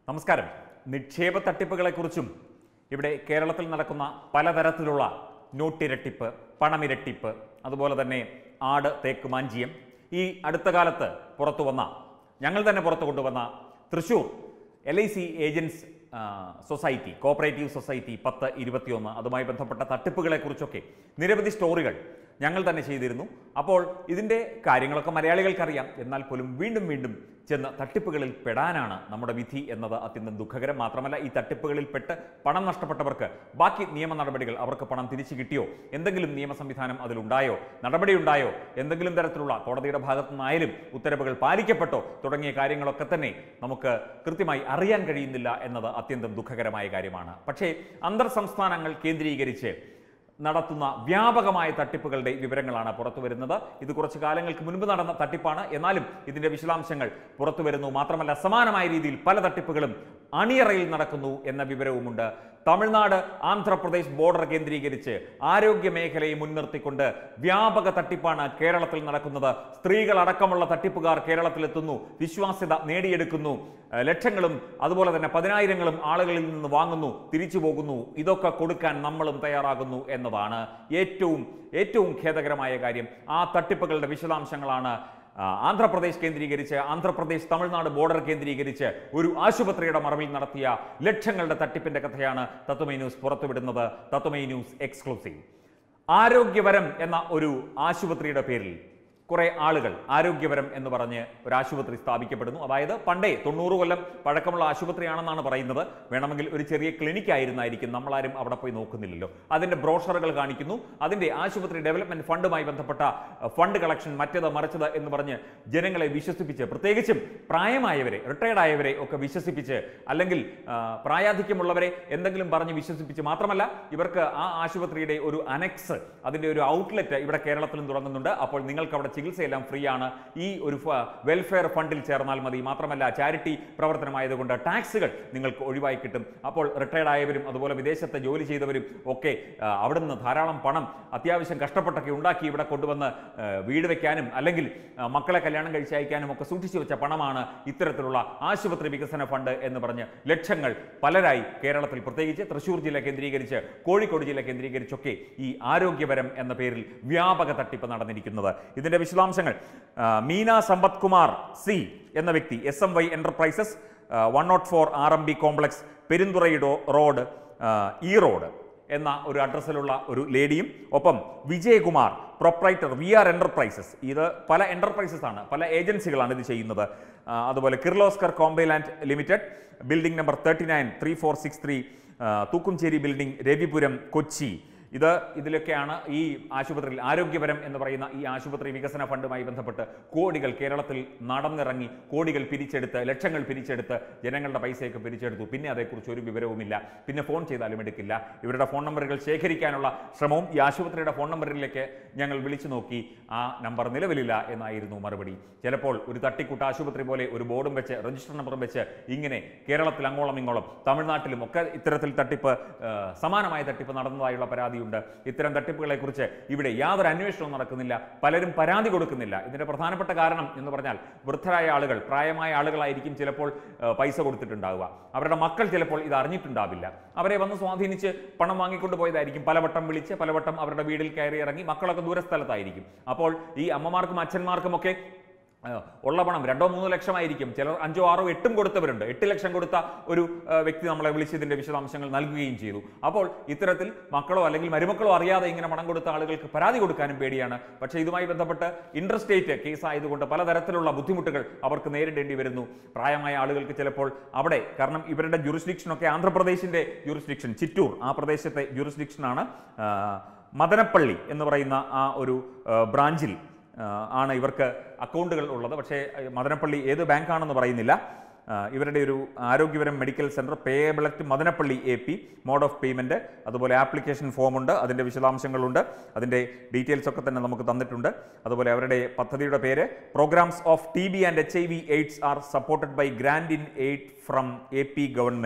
നമസ്കാരം നിക്ഷേപ തട്ടിപ്പുകളെക്കുറിച്ചും ഇവിടെ കേരളത്തിൽ നടക്കുന്ന പലതരത്തിലുള്ള നോട്ടിരട്ടിപ്പ് പണമിരട്ടിപ്പ് അതുപോലെ തന്നെ ആട് തേക്ക് മാഞ്ചിയം ഈ അടുത്ത കാലത്ത് പുറത്തു വന്ന ഞങ്ങൾ തന്നെ പുറത്തു കൊണ്ടുവന്ന Thrissur L I C agents society cooperative society പത്ത് ഇരുപത്തിയൊന്ന് അതുമായി ബന്ധപ്പെട്ട തട്ടിപ്പുകളെക്കുറിച്ചൊക്കെ നിരവധി സ്റ്റോറികൾ ഞങ്ങൾ തന്നെ ചെയ്തിരുന്നു അപ്പോൾ ഇതിൻ്റെ കാര്യങ്ങളൊക്കെ മലയാളികൾക്കറിയാം എന്നാൽ പോലും വീണ്ടും വീണ്ടും ചെന്ന് തട്ടിപ്പുകളിൽ പെടാനാണ് നമ്മുടെ വിധി എന്നത് അത്യന്തം ദുഃഖകരം മാത്രമല്ല ഈ തട്ടിപ്പുകളിൽ പെട്ട് പണം നഷ്ടപ്പെട്ടവർക്ക് ബാക്കി നിയമ നടപടികൾ അവർക്ക് പണം തിരിച്ചു കിട്ടിയോ എന്തെങ്കിലും നിയമ സംവിധാനം അതിലുണ്ടായോ നടപടിയുണ്ടായോ എന്തെങ്കിലും തരത്തിലുള്ള കോടതിയുടെ ഭാഗത്തു നിന്നായാലും ഉത്തരവുകൾ പാലിക്കപ്പെട്ടോ തുടങ്ങിയ കാര്യങ്ങളൊക്കെ തന്നെ നമുക്ക് കൃത്യമായി അറിയാൻ കഴിയുന്നില്ല എന്നത് അത്യന്തം ദുഃഖകരമായ കാര്യമാണ് പക്ഷേ അന്തർ സംസ്ഥാനങ്ങൾ കേന്ദ്രീകരിച്ച് നടത്തുന്ന വ്യാപകമായ തട്ടിപ്പുകളുടെ വിവരങ്ങളാണ് പുറത്തു വരുന്നത് ഇത് കുറച്ച് കാലങ്ങൾക്ക് മുൻപ് നടന്ന തട്ടിപ്പാണ് എന്നാലും ഇതിന്റെ വിശദാംശങ്ങൾ പുറത്തു വരുന്നു മാത്രമല്ല സമാനമായ രീതിയിൽ പല തട്ടിപ്പുകളും അണിയറയിൽ നടക്കുന്നു എന്ന വിവരവുമുണ്ട് തമിഴ്നാട് ആന്ധ്രാപ്രദേശ് ബോർഡർ കേന്ദ്രീകരിച്ച് ആരോഗ്യ മേഖലയെ മുൻനിർത്തിക്കൊണ്ട് വ്യാപക തട്ടിപ്പാണ് കേരളത്തിൽ നടക്കുന്നത് സ്ത്രീകൾ അടക്കമുള്ള തട്ടിപ്പുകാർ കേരളത്തിലെത്തുന്നു വിശ്വാസ്യത നേടിയെടുക്കുന്നു ഏഹ് ലക്ഷങ്ങളും അതുപോലെ തന്നെ പതിനായിരങ്ങളും ആളുകളിൽ നിന്ന് വാങ്ങുന്നു തിരിച്ചു പോകുന്നു ഇതൊക്കെ കൊടുക്കാൻ നമ്മളും തയ്യാറാകുന്നു എന്നതാണ് ഏറ്റവും ഏറ്റവും ഖേദകരമായ കാര്യം ആ തട്ടിപ്പുകളുടെ വിശദാംശങ്ങളാണ് ആ, ആന്ധ്രാപ്രദേശ് കേന്ദ്രീകരിച്ച് ആന്ധ്രാപ്രദേശ് തമിഴ്നാട് ബോർഡർ കേന്ദ്രീകരിച്ച് ഒരു ആശുപത്രിയുടെ മറവിൽ നടത്തിയ ലക്ഷങ്ങളുടെ തട്ടിപ്പിന്റെ കഥയാണ് തത്വമൈ ന്യൂസ് പുറത്തുവിടുന്നത് തത്വമൈ ന്യൂസ് എക്സ്ക്ലൂസീവ് ആരോഗ്യവരം എന്ന ഒരു ആശുപത്രിയുടെ പേരിൽ കുറെ ആളുകൾ ആരോഗ്യപരം എന്ന് പറഞ്ഞ് ഒരു ആശുപത്രി സ്ഥാപിക്കപ്പെടുന്നു അതായത് പണ്ടേ തൊണ്ണൂറ് കൊല്ലം പഴക്കമുള്ള ആശുപത്രിയാണെന്നാണ് പറയുന്നത് വേണമെങ്കിൽ ഒരു ചെറിയ ക്ലിനിക് ആയിരുന്നായിരിക്കും നമ്മളാരും അവിടെ പോയി നോക്കുന്നില്ലല്ലോ അതിന്റെ ബ്രോഷറുകൾ കാണിക്കുന്നു അതിന്റെ ആശുപത്രി ഡെവലപ്മെന്റ് ഫണ്ടുമായി ബന്ധപ്പെട്ട അഹ്, ഫണ്ട് കളക്ഷൻ മറ്റേത് മറിച്ചത് എന്ന് പറഞ്ഞ് ജനങ്ങളെ വിശ്വസിപ്പിച്ച് പ്രത്യേകിച്ചും പ്രായമായവരെ റിട്ടയർഡ് ആയവരെ ഒക്കെ വിശ്വസിപ്പിച്ച് അല്ലെങ്കിൽ ആ, പ്രായാധിക്യമുള്ളവരെ എന്തെങ്കിലും പറഞ്ഞ് വിശ്വസിപ്പിച്ച് മാത്രമല്ല ഇവർക്ക് ആ ആശുപത്രിയുടെ ഒരു അനക്സ് അതിന്റെ ഒരു ഔട്ട്ലെറ്റ് ഇവിടെ കേരളത്തിലും തുടങ്ങുന്നുണ്ട് അപ്പോൾ നിങ്ങൾക്ക് അവിടെ ചികിത്സയെല്ലാം ഫ്രീ ആണ് ഈ ഒരു ഫ- വെൽഫെയർ ഫണ്ടിൽ ചേർന്നാൽ മതി മാത്രമല്ല ചാരിറ്റി പ്രവർത്തനമായതുകൊണ്ട് ടാക്സുകൾ നിങ്ങൾക്ക് ഒഴിവായി കിട്ടും അപ്പോൾ റിട്ടയർഡ് ആയവരും അതുപോലെ വിദേശത്ത് ജോലി ചെയ്തവരും ഒക്കെ ആ, അവിടെ നിന്ന് ധാരാളം പണം അത്യാവശ്യം കഷ്ടപ്പെട്ടൊക്കെ ഉണ്ടാക്കി ഇവിടെ കൊണ്ടുവന്ന് ആ, വീട് വെക്കാനും അല്ലെങ്കിൽ ആ, മക്കളെ കല്യാണം കഴിച്ച് അയക്കാനും ഒക്കെ സൂക്ഷിച്ചു വെച്ച പണമാണ് ഇത്തരത്തിലുള്ള ആശുപത്രി വികസന ഫണ്ട് എന്ന് പറഞ്ഞ് ലക്ഷങ്ങൾ പലരായി കേരളത്തിൽ പ്രത്യേകിച്ച് തൃശൂർ ജില്ല കേന്ദ്രീകരിച്ച് കോഴിക്കോട് ജില്ല കേന്ദ്രീകരിച്ചൊക്കെ ഈ ആരോഗ്യപരം എന്ന പേരിൽ വ്യാപക തട്ടിപ്പ് നടന്നിരിക്കുന്നത് ഇതിന്റെ വിശദാംശങ്ങൾ ആ, മീന സമ്പത് കുമാർ സി എന്ന വ്യക്തി S M Y enterprises one nought four R M B complex പെരുന്തുറയിടോ റോഡ് ആ, ഈ റോഡ് എന്ന ഒരു അഡ്രസ്സിലുള്ള ഒരു ലേഡിയും ഒപ്പം Vijayakumar proprietor V R enterprises ഇത് പല എന്റർപ്രൈസസ് ആണ് പല ഏജൻസികളാണ് ഇത് ചെയ്യുന്നത് ആ, അതുപോലെ കിർലോസ്കർ കോംബൈലാൻഡ് limited building number thirty nine three four six three തൂക്കുംചേരി ബിൽഡിംഗ് രവിപുരം കൊച്ചി ഇത് ഇതിലൊക്കെയാണ് ഈ ആശുപത്രിയിൽ ആരോഗ്യപരം എന്ന് പറയുന്ന ഈ ആശുപത്രി വികസന ഫണ്ടുമായി ബന്ധപ്പെട്ട് കോടികൾ കേരളത്തിൽ നടന്നിറങ്ങി കോടികൾ പിരിച്ചെടുത്ത് ലക്ഷങ്ങൾ പിരിച്ചെടുത്ത് ജനങ്ങളുടെ പൈസയൊക്കെ പിരിച്ചെടുത്തു പിന്നെ അതേക്കുറിച്ച് ഒരു വിവരവുമില്ല പിന്നെ ഫോൺ ചെയ്താലും എടുക്കില്ല ഇവരുടെ ഫോൺ നമ്പറുകൾ ശേഖരിക്കാനുള്ള ശ്രമവും ഈ ആശുപത്രിയുടെ ഫോൺ നമ്പറിലേക്ക് ഞങ്ങൾ വിളിച്ചു നോക്കി ആ നമ്പർ നിലവിലില്ല എന്നായിരുന്നു മറുപടി ചിലപ്പോൾ ഒരു തട്ടിക്കൂട്ട് ആശുപത്രി പോലെ ഒരു ബോർഡും വെച്ച് രജിസ്റ്റർ നമ്പറും വെച്ച് ഇങ്ങനെ കേരളത്തിൽ അങ്ങോളം ഇങ്ങോളം തമിഴ്നാട്ടിലും ഒക്കെ ഇത്തരത്തിൽ തട്ടിപ്പ് ആ, സമാനമായ തട്ടിപ്പ് നടന്നതായുള്ള പരാതിയുണ്ട് ഇത്തരം തട്ടിപ്പുകളെ കുറിച്ച് ഇവിടെ യാതൊരു അന്വേഷണവും നടക്കുന്നില്ല പലരും പരാതി കൊടുക്കുന്നില്ല ഇതിന്റെ പ്രധാനപ്പെട്ട കാരണം എന്ന് പറഞ്ഞാൽ വൃദ്ധരായ ആളുകൾ പ്രായമായ ആളുകളായിരിക്കും ചിലപ്പോൾ ആ, പൈസ കൊടുത്തിട്ടുണ്ടാവുക അവരുടെ മക്കൾ ചിലപ്പോൾ ഇത് അറിഞ്ഞിട്ടുണ്ടാവില്ല അവരെ വന്ന് സ്വാധീനിച്ച് പണം വാങ്ങിക്കൊണ്ട് പോയതായിരിക്കും പലവട്ടം വിളിച്ച് പലവട്ടം അവരുടെ വീട്ടിൽ കയറി ഇറങ്ങി മക്കളൊക്കെ ദൂരസ്ഥലത്തായിരിക്കും അപ്പോൾ ഈ അമ്മമാർക്കും അച്ഛന്മാർക്കും ഒക്കെ ആ, ഉള്ള പണം രണ്ടോ മൂന്നോ ലക്ഷമായിരിക്കും ചിലർ അഞ്ചോ ആറോ എട്ടും കൊടുത്തവരുണ്ട് എട്ട് ലക്ഷം കൊടുത്ത ഒരു ആ, വ്യക്തി നമ്മളെ വിളിച്ച് ഇതിന്റെ വിശദാംശങ്ങൾ നൽകുകയും ചെയ്തു അപ്പോൾ ഇത്തരത്തിൽ മക്കളോ അല്ലെങ്കിൽ മരുമക്കളോ അറിയാതെ ഇങ്ങനെ പണം കൊടുത്ത ആളുകൾക്ക് പരാതി കൊടുക്കാനും പേടിയാണ് പക്ഷേ ഇതുമായി ബന്ധപ്പെട്ട് ഇൻട്രസ്റ്റേറ്റ് കേസ് ആയതുകൊണ്ട് പലതരത്തിലുള്ള ബുദ്ധിമുട്ടുകൾ അവർക്ക് നേരിടേണ്ടി വരുന്നു പ്രായമായ ആളുകൾക്ക് ചിലപ്പോൾ അവിടെ കാരണം ഇവരുടെ ജുറിസ്ഡിക്ഷനൊക്കെ ആന്ധ്രാപ്രദേശിന്റെ ജുറിസ്ഡിക്ഷൻ ചിറ്റൂർ ആ പ്രദേശത്തെ ജുറിസ്ഡിക്ഷനാണ് ആ, മദനപ്പള്ളി എന്ന് പറയുന്ന ആ ഒരു ആ, ബ്രാഞ്ചിൽ ആ, ആണ് ഇവർക്ക് അക്കൗണ്ടുകൾ ഉള്ളത് പക്ഷേ ഏഹ്, മദനപ്പള്ളി ഏത് ബാങ്കാണെന്ന് പറയുന്നില്ല ആ, ഇവരുടെ ഒരു Arogyavaram medical centre payable at Madanapalle A P mode of payment അതുപോലെ ആപ്ലിക്കേഷൻ ഫോമുണ്ട് അതിൻ്റെ വിശദാംശങ്ങളുണ്ട് അതിൻ്റെ ഡീറ്റെയിൽസ് ഒക്കെ തന്നെ നമുക്ക് തന്നിട്ടുണ്ട് അതുപോലെ അവരുടെ പദ്ധതിയുടെ പേര് programmes of T B and H I V AIDS are supported by grant in aid from A P government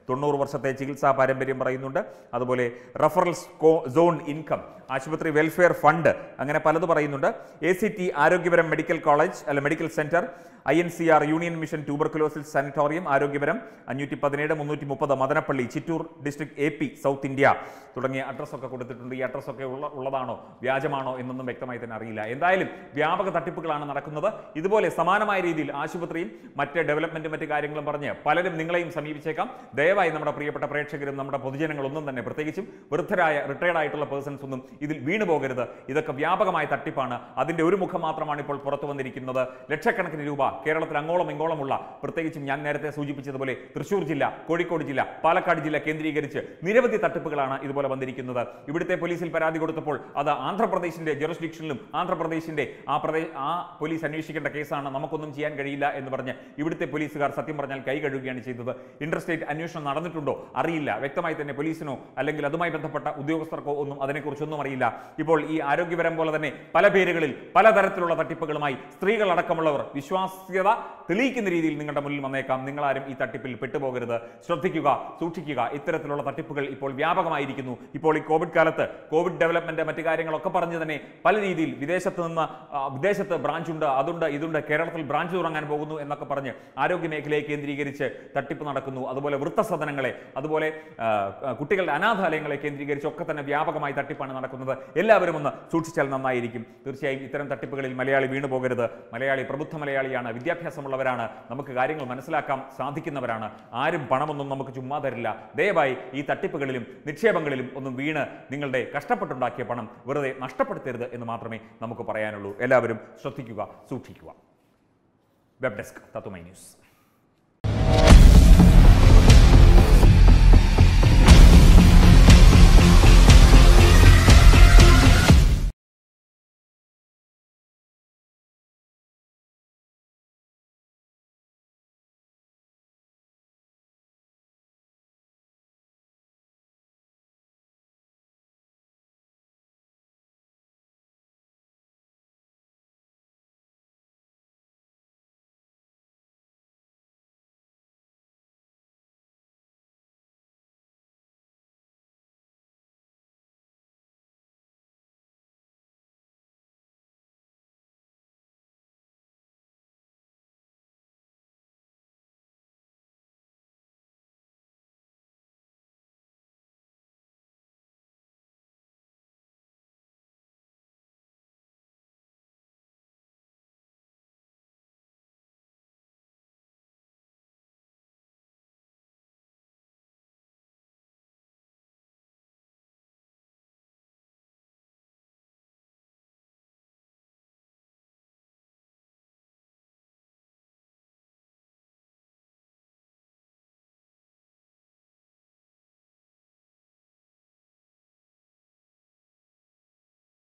തൊണ്ണൂറ് വർഷത്തെ ചികിത്സാ പാരമ്പര്യം പറയുന്നുണ്ട് അതുപോലെ റഫറൽ സോൺ ഇൻകം ആശുപത്രി വെൽഫെയർ ഫണ്ട് അങ്ങനെ പലത് പറയുന്നുണ്ട് A C T Arogyavaram medical college അല്ല medical centre I N C R union mission tuberculosis sanatorium Arogyavaram അഞ്ഞൂറ്റി പതിനേഴ് മുന്നൂറ്റി മുപ്പത് Madanapalle Chittoor district A P south India തുടങ്ങിയ അഡ്രസ്സൊക്കെ കൊടുത്തിട്ടുണ്ട് ഈ അഡ്രസ്സൊക്കെ ഉള്ള ഉള്ളതാണോ വ്യാജമാണോ എന്നൊന്നും വ്യക്തമായി തന്നെ അറിയില്ല എന്തായാലും വ്യാപക തട്ടിപ്പുകളാണ് നടക്കുന്നത് ഇതുപോലെ സമാനമായ രീതിയിൽ ആശുപത്രിയും മറ്റ് ഡെവലപ്മെന്റും മറ്റ് കാര്യങ്ങളും പറഞ്ഞ് പലരും നിങ്ങളെയും സമീപിച്ചേക്കാം ദയവായി നമ്മുടെ പ്രിയപ്പെട്ട പ്രേക്ഷകരും നമ്മുടെ പൊതുജനങ്ങളൊന്നും തന്നെ പ്രത്യേകിച്ചും വൃദ്ധരായ റിട്ടയർഡ് ആയിട്ടുള്ള പേഴ്സൺസ് ഒന്നും ഇതിൽ വീണു പോകരുത് ഇതൊക്കെ വ്യാപകമായ തട്ടിപ്പാണ് അതിന്റെ ഒരു മുഖം മാത്രമാണ് ഇപ്പോൾ പുറത്തു വന്നിരിക്കുന്നത് ലക്ഷക്കണക്കിന് രൂപ കേരളത്തിൽ അങ്ങോളം ഇങ്ങോളമുള്ള പ്രത്യേകിച്ചും ഞാൻ നേരത്തെ സൂചിപ്പിച്ചതുപോലെ തൃശൂർ ജില്ല കോഴിക്കോട് ജില്ല പാലക്കാട് ജില്ല കേന്ദ്രീകരിച്ച് നിരവധി തട്ടിപ്പുകളാണ് ഇതുപോലെ വന്നിരിക്കുന്നത് ഇവിടുത്തെ പോലീസിൽ പരാതി കൊടുത്തപ്പോൾ അത് ആന്ധ്രാപ്രദേശിന്റെ ജുറസ്ഡിക്ഷനിലും ആന്ധ്രാപ്രദേശിന്റെ ആ പ്രദേശ ആ പോലീസ് അന്വേഷിക്കേണ്ട കേസാണ് നമുക്കൊന്നും ചെയ്യാൻ കഴിയില്ല എന്ന് പറഞ്ഞ് ഇവിടുത്തെ പോലീസുകാർ സത്യം പറഞ്ഞാൽ കൈ കഴുകുകയാണ് ചെയ്തത് ഇന്റർസ്റ്റേറ്റ് അന്വേഷണം നടന്നിട്ടുണ്ടോ അറിയില്ല വ്യക്തമായി തന്നെ പോലീസിനോ അല്ലെങ്കിൽ അതുമായി ബന്ധപ്പെട്ട ഉദ്യോഗസ്ഥർക്കോ ഒന്നും അതിനെക്കുറിച്ചൊന്നും അറിയില്ല ഇപ്പോൾ ഈ ആരോഗ്യപരം പോലെ തന്നെ പല പേരുകളിൽ പലതരത്തിലുള്ള തട്ടിപ്പുകളുമായി സ്ത്രീകൾ അടക്കമുള്ളവർ വിശ്വാസ്യത തെളിയിക്കുന്ന രീതിയിൽ നിങ്ങളുടെ മുന്നിൽ വന്നേക്കാം നിങ്ങളാരും ഈ തട്ടിപ്പിൽ പെട്ടുപോകരുത് ശ്രദ്ധിക്കുക സൂക്ഷിക്കുക ഇത്തരത്തിലുള്ള തട്ടിപ്പുകൾ ഇപ്പോൾ വ്യാപകമായിരിക്കുന്നു ഇപ്പോൾ ഈ കോവിഡ് കാലത്ത് കോവിഡ് ഡെവലപ്മെന്റ് മറ്റു കാര്യങ്ങളൊക്കെ പറഞ്ഞ് തന്നെ പല രീതിയിൽ വിദേശത്ത് നിന്ന് ആ, വിദേശത്ത് ബ്രാഞ്ച് ഉണ്ട് അതുണ്ട് ഇതുണ്ട് കേരളത്തിൽ ബ്രാഞ്ച് തുടങ്ങാൻ പോകുന്നു എന്നൊക്കെ പറഞ്ഞ് ആരോഗ്യ മേഖലയെ കേന്ദ്രീകരിച്ച് തട്ടിപ്പ് നടക്കുന്നു അതുപോലെ വൃത്തസദനങ്ങളെ അതുപോലെ ആ, കുട്ടികളുടെ അനാഥാലയങ്ങളെ കേന്ദ്രീകരിച്ച് ഒക്കെ തന്നെ വ്യാപകമായി തട്ടിപ്പാണ് നടക്കുന്നത് എല്ലാവരും ഒന്ന് സൂക്ഷിച്ചാൽ നന്നായിരിക്കും തീർച്ചയായും ഇത്തരം തട്ടിപ്പുകളിൽ മലയാളി വീണു പോകരുത് മലയാളി പ്രബുദ്ധ മലയാളിയാണ് വിദ്യാഭ്യാസമുള്ളവരാണ് നമുക്ക് കാര്യങ്ങൾ മനസ്സിലാക്കാൻ സാധിക്കുന്നവരാണ് ആരും പണമൊന്നും നമുക്ക് ചുമ്മാ തരില്ല ദയവായി ഈ തട്ടിപ്പുകളിലും നിക്ഷേപങ്ങളിലും ഒന്നും വീണ് നിങ്ങളുടെ കഷ്ടപ്പെട്ടുണ്ടാക്കിയ പണം വെറുതെ നഷ്ടപ്പെടുത്തരുത് എന്ന് മാത്രമേ നമുക്ക് പറയാനുള്ളൂ എല്ലാവരും ശ്രദ്ധിക്കുക സൂക്ഷിക്കുക വെബ് ഡെസ്ക് തത്തുമൈ ന്യൂസ്